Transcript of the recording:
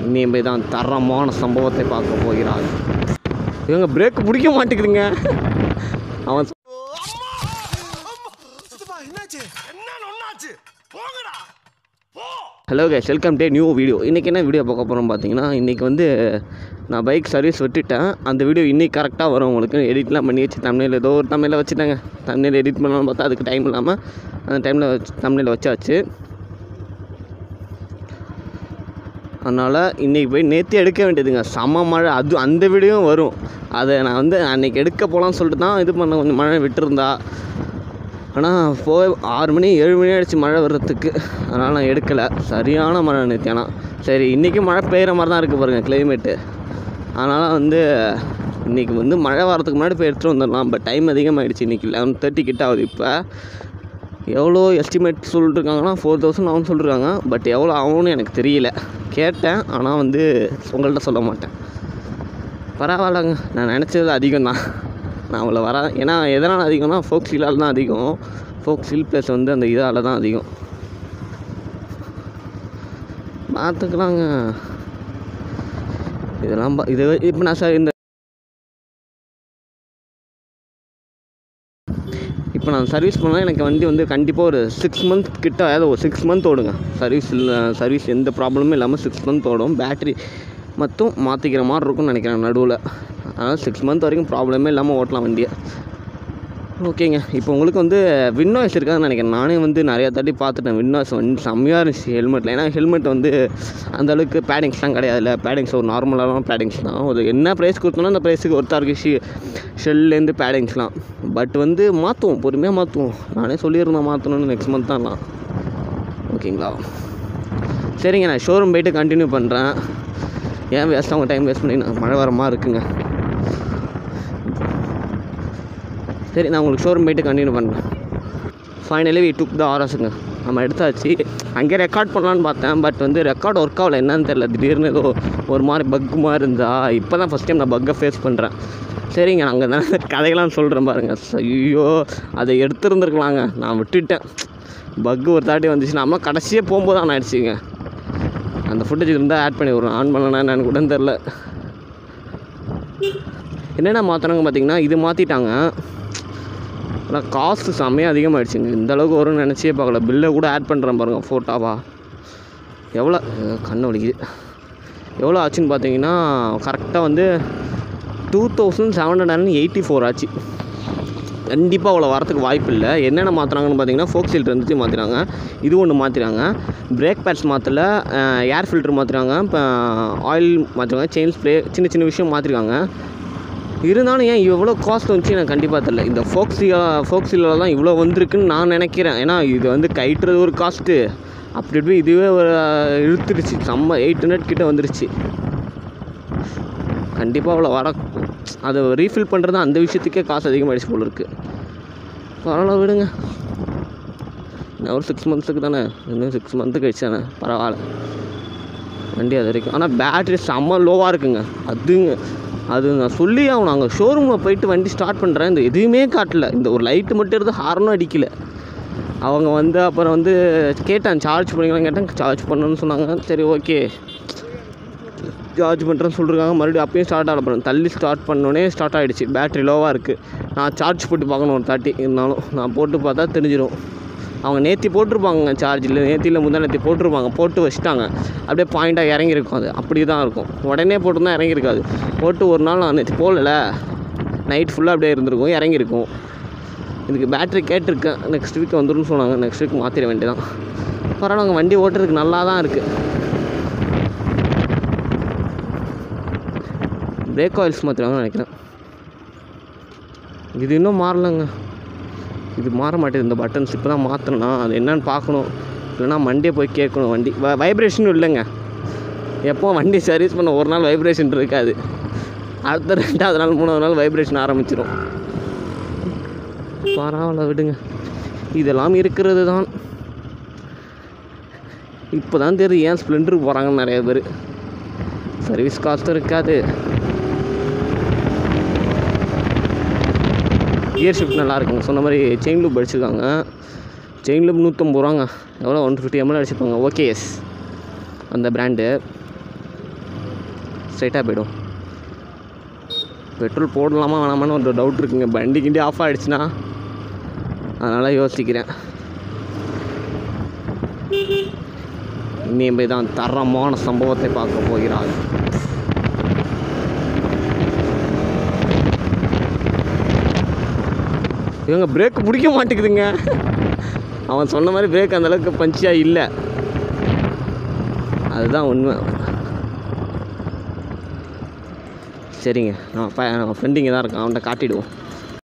இனிமே தான் தரமான சம்பவத்தை பார்க்க போகிறார் இவங்க பிரேக் பிடிக்க மாட்டேங்குதுங்க அவன் ஹலோ கைஸ் வெல்கம் டே நியூ வீடியோ இன்றைக்கி என்ன வீடியோ பார்க்க போகிறோம் பார்த்தீங்கன்னா இன்றைக்கி வந்து நான் பைக் சர்வீஸ் விட்டுட்டேன் அந்த வீடியோ இன்றைக்கி கரெக்டாக வரும் உங்களுக்கு எடிட்லாம் பண்ணி வச்சு தமிழில் ஏதோ ஒரு தமிழில் வச்சுட்டாங்க தமிழில் எடிட் பண்ணலாம்னு பார்த்தா அதுக்கு டைம் இல்லாமல் அந்த டைமில் வச்சு தமிழில் வச்சாச்சு அதனால் இன்றைக்கி போய் நேற்று எடுக்க வேண்டியதுங்க செம மழை அது அந்த வீடியோவும் வரும் அதை நான் வந்து அன்றைக்கி எடுக்க போகலான்னு சொல்லிட்டு தான் இது பண்ண கொஞ்சம் மழை விட்டுருந்தா ஆனால் போய் ஆறு மணி ஏழு மணி ஆயிடுச்சு மழை வர்றதுக்கு அதனால் நான் எடுக்கலை சரியான மழை நேற்று ஆனால் சரி இன்றைக்கும் மழை பெய்கிற மாதிரி தான் இருக்குது பாருங்கள் கிளைமேட்டு அதனால் வந்து இன்றைக்கி வந்து மழை வரதுக்கு முன்னாடி போய் எடுத்துகிட்டு வந்துடலாம் பட் டைம் அதிகமாகிடுச்சு இன்றைக்கி லெவன் தேர்ட்டி கிட்ட ஆகுது இப்போ எவ்வளோ எஸ்டிமேட் சொல்லிட்டுருக்காங்கன்னா ஃபோர் தௌசண்ட் ஆகும்னு சொல்லிருக்காங்க பட் எவ்வளோ ஆகும்னு எனக்கு தெரியல கேட்டேன் ஆனால் வந்து உங்கள்கிட்ட சொல்ல மாட்டேன் பரவாயில்லங்க நான் நினச்சது அதிகம் தான் நான் அவ்வளோ வர ஏன்னா எதனால் அதிகம்னா ஃபோக் சீலால் தான் அதிகம் ஃபோக் சீல் ப்ளஸ் வந்து அந்த இதால் தான் அதிகம் பார்த்துக்கலாங்க இதெல்லாம் பா- இது இப்போ நான் சார் இந்த இப்போ நான் சர்வீஸ் பண்ணால் எனக்கு வண்டி வந்து கண்டிப்பாக ஒரு சிக்ஸ் மந்த் கிட்ட அதாவது ஒரு சிக்ஸ் மந்த் ஓடுங்க சர்வீஸ் இல்லை சர்வீஸ் எந்த ப்ராப்ளமும் இல்லாமல் சிக்ஸ் மந்த் ஓடும் பேட்டரி மட்டும் மாற்றிக்கிற மாதிரி இருக்கும்னு நினைக்கிறேன் நடுவில் அதனால் சிக்ஸ் மந்த் வரைக்கும் ப்ராப்ளமே இல்லாமல் ஓட்டலாம் வண்டியை ஓகேங்க இப்போ உங்களுக்கு வந்து வின்வாய்ஸ் இருக்காதுன்னு நினைக்கிறேன் நானே வந்து நிறையா தாட்டி பார்த்துட்டேன் வின்வாய்ஸ் வந்து செம்மையாக இருந்துச்சு ஹெல்மெட்டில் ஏன்னா ஹெல்மெட் வந்து அந்த அளவுக்கு பேடிங்ஸ்லாம் கிடையாதுல்ல பேடிங்ஸ் ஒரு நார்மலான பேடிங்ஸ் தான் ஒரு என்ன ப்ரைஸ் கொடுத்தோன்னா அந்த ப்ரைஸுக்கு ஒருத்தா இருக்குது ஷி ஷெல்லேருந்து பேடிங்ஸ்லாம் பட் வந்து மாற்றுவோம் பொறுமையாக மாற்றுவோம் நானே சொல்லியிருந்தேன் மாற்றணும்னு நெக்ஸ்ட் மந்த் தான்லாம் ஓகேங்களா சரிங்க நான் ஷோரூம் போயிட்டு கண்டினியூ பண்ணுறேன் ஏன் வேஸ்ட் அவங்க டைம் வேஸ்ட் பண்ணி நான் மழை வர மாதிரி இருக்குங்க சரி நான் உங்களுக்கு ஷோரூம் போயிட்டு கண்டினியூ பண்ணுறேன் ஃபைனலி வி டுக் த ஆர்எஸுங்க நம்ம எடுத்தாச்சு அங்கே ரெக்கார்ட் பண்ணலான்னு பார்த்தேன் பட் வந்து ரெக்கார்ட் ஒர்க் ஆகல என்னன்னு தெரில திடீர்னு ஏதோ ஒரு மாதிரி பக் மாதிரி இருந்தா இப்போ தான் ஃபஸ்ட் டைம் நான் பக்கை ஃபேஸ் பண்ணுறேன் சரிங்க நாங்கள் தான் கதையெல்லாம் சொல்கிறேன் பாருங்கள் ஐயோ அதை எடுத்துருந்துருக்கலாங்க நான் விட்டுட்டேன் பக்கு ஒரு தாட்டி வந்துச்சு நம்ம கடைசியாக போகும்போது ஆன் ஆயிடுச்சுங்க அந்த ஃபுட்டேஜ் இருந்தால் ஆட் பண்ணி விட்றோம் ஆன் பண்ணனா என்னன்னு கூட தெரில என்னென்ன மாற்றினாங்க பார்த்தீங்கன்னா இது மாற்றிட்டாங்க ஆனால் காஸ்ட் செம்மையாக அதிகமாகிடுச்சுங்க இந்த அளவுக்கு வரும்னு நினச்சே பார்க்கல பில்லை கூட ஆட் பண்ணுறேன் பாருங்கள் ஃபோட்டோவா எவ்வளோ அஹ் கண்ணு வலிக்குது எவ்வளோ ஆச்சுன்னு பார்த்தீங்கன்னா கரெக்டாக வந்து two thousand seven hundred and eighty four ஆச்சு கண்டிப்பாக அவ்வளோ வரத்துக்கு வாய்ப்பு இல்லை என்னென்ன மாற்றுறாங்கன்னு பார்த்தீங்கன்னா ஃபோக் சீல்ட் இருந்துச்சு மாற்றிறாங்க இது ஒன்று மாற்றிறாங்க பிரேக் பேட்ஸ் மாற்றல ஏர் ஃபில்டர் மாற்றுறாங்க இப்போ ஆயில் மாற்றுறாங்க செயின் ஸ்ப்ரே சின்ன சின்ன விஷயம் மாற்றிருக்காங்க இருந்தாலும் ஏன் இவ்வளோ காஸ்ட் வந்துச்சு எனக்கு கண்டிப்பாக தெரில இந்த ஃபோக்ஸியா ஃபோக்ஸில தான் இவ்வளோ வந்திருக்குன்னு நான் நினைக்கிறேன் ஏன்னா இது வந்து கைட்டுறது ஒரு காஸ்ட்டு அப்படி இப்படி இதுவே ஒரு இழுத்துருச்சு செம்ம எயிட் ஹண்ட்ரட் கிட்ட வந்துருச்சு கண்டிப்பாக அவ்வளோ வர அதை ரீஃபில் பண்ணுறது அந்த விஷயத்துக்கே காசு அதிகமாகிடுச்சு போல இருக்குது பரவாயில்ல விடுங்க இன்னும் ஒரு சிக்ஸ் மந்த்ஸுக்கு தானே இன்னும் சிக்ஸ் மந்த்து கழிச்சு தானே பரவாயில்ல வண்டி அது வரைக்கும் ஆனால் பேட்ரி செம்ம லோவாக இருக்குங்க அதுங்க அது நான் சொல்லி ஆகணும் அங்கே ஷோரூமில் போயிட்டு வண்டி ஸ்டார்ட் பண்ணுறேன் இந்த எதுவுமே காட்டல இந்த ஒரு லைட்டு மட்டும் இருந்து ஹார்னும் அடிக்கல அவங்க வந்து அப்புறம் வந்து கேட்டேன் சார்ஜ் பண்ணிக்கலாம் கேட்டேன் சார்ஜ் பண்ணணும்னு சொன்னாங்க சரி ஓகே சார்ஜ் பண்ணுறேன்னு சொல்லிருக்காங்க மறுபடியும் அப்பயும் ஸ்டார்ட் ஆக பண்ணேன் தள்ளி ஸ்டார்ட் பண்ணோடனே ஸ்டார்ட் ஆகிடுச்சு பேட்ரி லோவாக இருக்குது நான் சார்ஜ் போட்டு பார்க்கணும் ஒரு தாட்டி இருந்தாலும் நான் போட்டு பார்த்தா தெரிஞ்சிடும் அவங்க நேற்றி போட்டிருப்பாங்க சார்ஜில் நேற்றியில் முந்தா நேற்று போட்டிருப்பாங்க போட்டு வச்சுட்டாங்க அப்படியே பாயிண்ட்டாக இறங்கியிருக்கும் அது அப்படி தான் இருக்கும் உடனே போட்டிருந்தா இறங்கியிருக்காது போட்டு ஒரு நாள் நான் நேற்று போடல நைட் ஃபுல்லாக அப்படியே இருந்திருக்கும் இறங்கியிருக்கும் இதுக்கு பேட்ரி கேட்டிருக்கேன் நெக்ஸ்ட் வீக் வந்துரும்னு சொன்னாங்க நெக்ஸ்ட் வீக் மாற்றிட வேண்டியதான் பரவாயில்ல வண்டி ஓட்டுறதுக்கு நல்லா தான் இருக்குது பிரேக் ஆயில்ஸ் மாற்றுறாங்கன்னு நினைக்கிறேன் இது இன்னும் மாறலைங்க இது மாற மாட்டேது இந்த பட்டன்ஸ் இப்போ தான் மாற்றணும்னா அது என்னன்னு பார்க்கணும் இல்லைன்னா மண்டே போய் கேட்கணும் வண்டி வ வைப்ரேஷனும் இல்லைங்க எப்போ வண்டி சர்வீஸ் பண்ண ஒரு நாள் வைப்ரேஷன் இருக்காது அடுத்த ரெண்டாவது நாள் மூணாவது நாள் வைப்ரேஷன் ஆரம்பிச்சிடும் பரவாயில்ல விடுங்க இதெல்லாம் இருக்கிறது தான் இப்போ தான் தெரியுது ஏன் ஸ்ப்ளெண்டருக்கு போகிறாங்கன்னு நிறைய பேர் சர்வீஸ் காஸ்ட்டும் இருக்காது கியர் ஷிஃப்ட் நல்லா இருக்குங்க சொன்ன மாதிரி செயின் லூப் அடிச்சிருக்காங்க செயின் லூப் நூற்றம்பது ரூபாங்க எவ்வளோ ஒன் ஃபிஃப்டி எம்எல் அடிச்சிருப்பாங்க ஓகே எஸ் அந்த பிராண்டு ஸ்ட்ரைட்டாக போய்டும் பெட்ரோல் போடலாமா வேணாமான்னு ஒரு டவுட் இருக்குங்க வண்டி கிண்டி ஆஃப் ஆகிடுச்சுன்னா அதனால் யோசிக்கிறேன் இனிமே தான் தரமான சம்பவத்தை பார்க்க போகிறாள் இவங்க பிரேக் பிடிக்க மாட்டேங்குதுங்க அவன் சொன்ன மாதிரி பிரேக் அந்த அளவுக்கு பஞ்சியாக இல்லை அதுதான் உண்மை சரிங்க நம்ம ப நம்ம ஃப்ரெண்டிங்க தான் இருக்கான் அவன்கிட்ட காட்டிடுவோம்